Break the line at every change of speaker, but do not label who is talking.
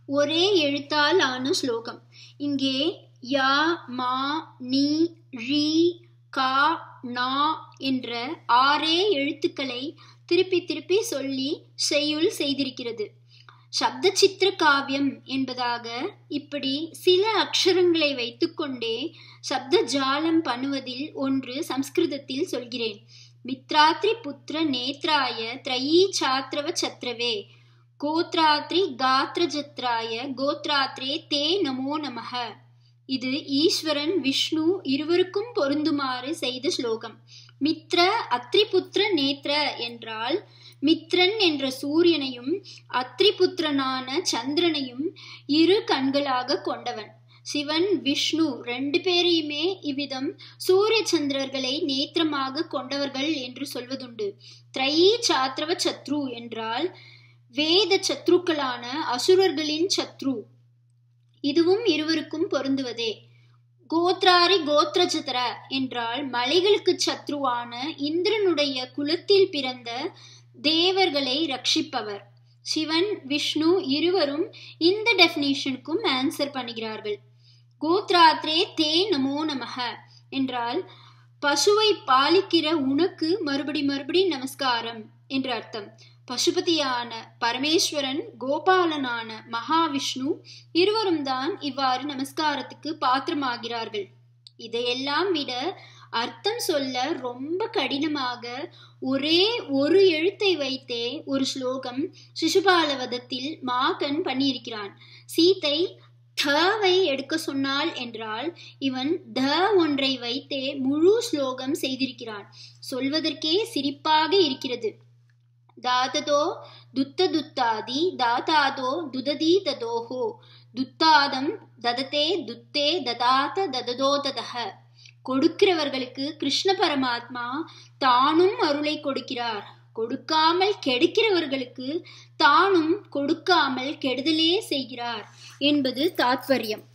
ஒரே எழுத்தால் ஆன ஸ்லோகம் இங்கே யா மா நீ ழி கா நா என்ற ஆறே எழுத்துக்களை திருப்பி திருப்பி சொல்லி செய்யுள் செய்திருக்கிறது சப்த சித்திர காவியம் என்பதாக இப்படி சில அக்ஷரங்களை வைத்துக்கொண்டே சப்த ஜாலம் பண்ணுவதில் ஒன்று சம்ஸ்கிருதத்தில் சொல்கிறேன் மித்ராத்ரி புத்திர நேத்ராய த்ரயீ சாத்ரவ சத்ரவே கோத்ராத்ரி காத்ரஜத்ராய கோத்ராத்ரே தே நமோ நமக இது ஈஸ்வரன் விஷ்ணு இருவருக்கும் பொருந்துமாறு செய்த ஸ்லோகம் மித்ர அத்ரிபுத்திர நேத்ர என்றால் மித்ரன் என்ற சூரியனையும் அத்ரிபுத்திரனான சந்திரனையும் இரு கண்களாக கொண்டவன் சிவன் விஷ்ணு ரெண்டு பேரையுமே இவ்விதம் சூரிய சந்திரர்களை நேத்திரமாக கொண்டவர்கள் என்று சொல்வதுண்டு த்ரயீ சாத்ரவ சத்ரு என்றால் வேத சத்ருக்களான அசுரர்களின் சத்ரு இதுவும் இருவருக்கும் பொருந்துவதே கோத்ராரி கோத்ரஜதர என்றால் மலைகளுக்கு சத்ருவான இந்திரனுடைய குலத்தில் பிறந்த தேவர்களை ரட்சிப்பவர் சிவன் விஷ்ணு இருவரும் இந்த டெஃபினேஷனுக்கும் ஆன்சர் பண்ணுகிறார்கள் கோத்ராத்ரே தே நமோ நமக என்றால் பசுவை பாலிக்கிற உனக்கு மறுபடி மறுபடி நமஸ்காரம் என்று அர்த்தம் பசுபதியான பரமேஸ்வரன் கோபாலனான மகாவிஷ்ணு இருவரும் தான் இவ்வாறு நமஸ்காரத்துக்கு பாத்திரமாகிறார்கள் இதையெல்லாம் விட அர்த்தம் சொல்ல ரொம்ப கடினமாக ஒரே ஒரு எழுத்தை வைத்தே ஒரு ஸ்லோகம் சிசுபாலவதத்தில் மாகன் பண்ணியிருக்கிறான் சீத்தை தவை எடுக்க சொன்னாள் என்றால் இவன் த ஒன்றை வைத்தே முழு ஸ்லோகம் செய்திருக்கிறான் சொல்வதற்கே சிரிப்பாக இருக்கிறது தாததோ துத்த துத்தாதி தாதாதோ துததி ததோஹோ துத்தாதம் தததே துத்தே ததாத தததோ ததக கொடுக்கிறவர்களுக்கு கிருஷ்ண பரமாத்மா தானும் அருளை கொடுக்கிறார் கொடுக்காமல் கெடுக்கிறவர்களுக்கு தானும் கொடுக்காமல் கெடுதலே செய்கிறார் என்பது தாத்பரியம்